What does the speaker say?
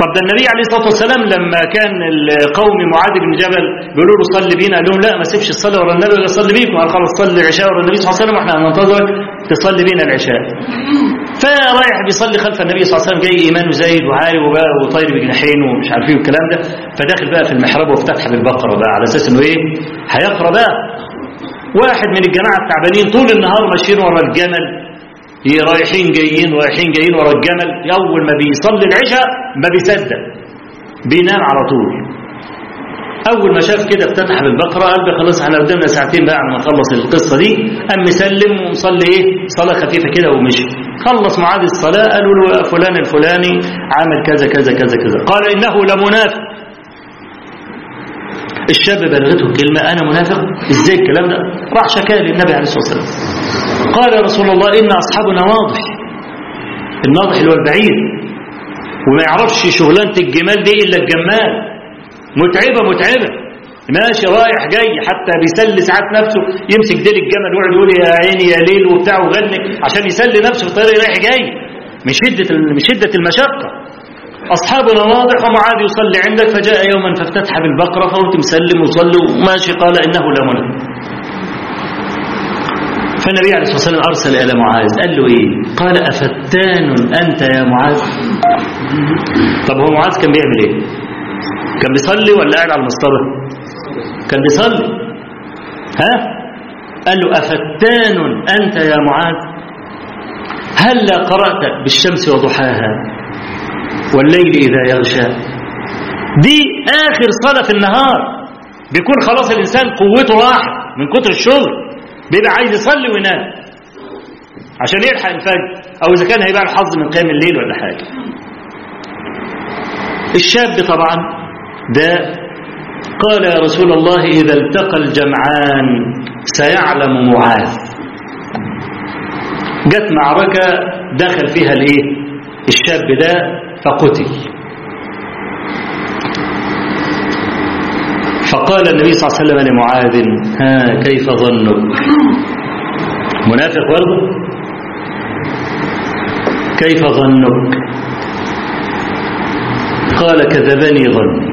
طب ده النبي عليه الصلاه والسلام لما كان القوم معاذ بن جبل بيقولوا له صلي بينا قال لهم لا ما سيبش الصلاه ورا النبي ولا صلي بيكم قال خلاص صلي العشاء ورا النبي صلى الله عليه وسلم واحنا هننتظرك تصلي بينا العشاء فرايح بيصلي خلف النبي صلى الله عليه وسلم جاي ايمان زايد وعالي وبقى وطاير بجناحين ومش عارف ايه والكلام ده فداخل بقى في المحراب وافتتح بالبقره بقى على اساس انه ايه هيقرا بقى واحد من الجماعه التعبانين طول النهار ماشيين ورا الجمل رايحين جايين رايحين جايين ورا الجمل اول ما بيصلي العشاء ما بيصدق بينام على طول اول ما شاف كده افتتح بالبقره قال ده خلاص احنا قدامنا ساعتين بقى ما نخلص القصه دي قام مسلم ومصلي ايه صلاه خفيفه كده ومشي خلص معاد الصلاه قالوا له فلان الفلاني عامل كذا كذا كذا كذا قال انه لمنافق الشاب بلغته الكلمه انا منافق ازاي الكلام ده راح شكاه للنبي عليه الصلاه والسلام قال يا رسول الله ان اصحابنا واضح الناضح اللي هو البعيد وما يعرفش شغلانه الجمال دي الا الجمال متعبه متعبه ماشي رايح جاي حتى بيسلي ساعات نفسه يمسك ديل الجمل ويقعد يقول يا عيني يا ليل وبتاع وغني عشان يسلي نفسه في الطريق رايح جاي من شده من شده المشقه اصحابنا واضح ومعاذ يصلي عندك فجاء يوما فافتتح بالبقره فقلت مسلم وصلي وماشي قال انه لمنافق فالنبي عليه الصلاة والسلام أرسل إلى معاذ قال له إيه قال أفتان أنت يا معاذ طب هو معاذ كان بيعمل إيه كان بيصلي ولا قاعد على المسطرة كان بيصلي ها قال له أفتان أنت يا معاذ هلا قرأت بالشمس وضحاها والليل إذا يغشى دي آخر صلاة في النهار بيكون خلاص الإنسان قوته راحت من كتر الشغل بيبقى عايز يصلي وينام عشان يلحق الفجر او اذا كان هيبقى الحظ من قيام الليل ولا حاجه الشاب طبعا ده قال يا رسول الله اذا التقى الجمعان سيعلم معاذ جت معركه دخل فيها الايه الشاب ده فقتل فقال النبي صلى الله عليه وسلم لمعاذ ها كيف ظنك منافق برضه كيف ظنك قال كذبني ظني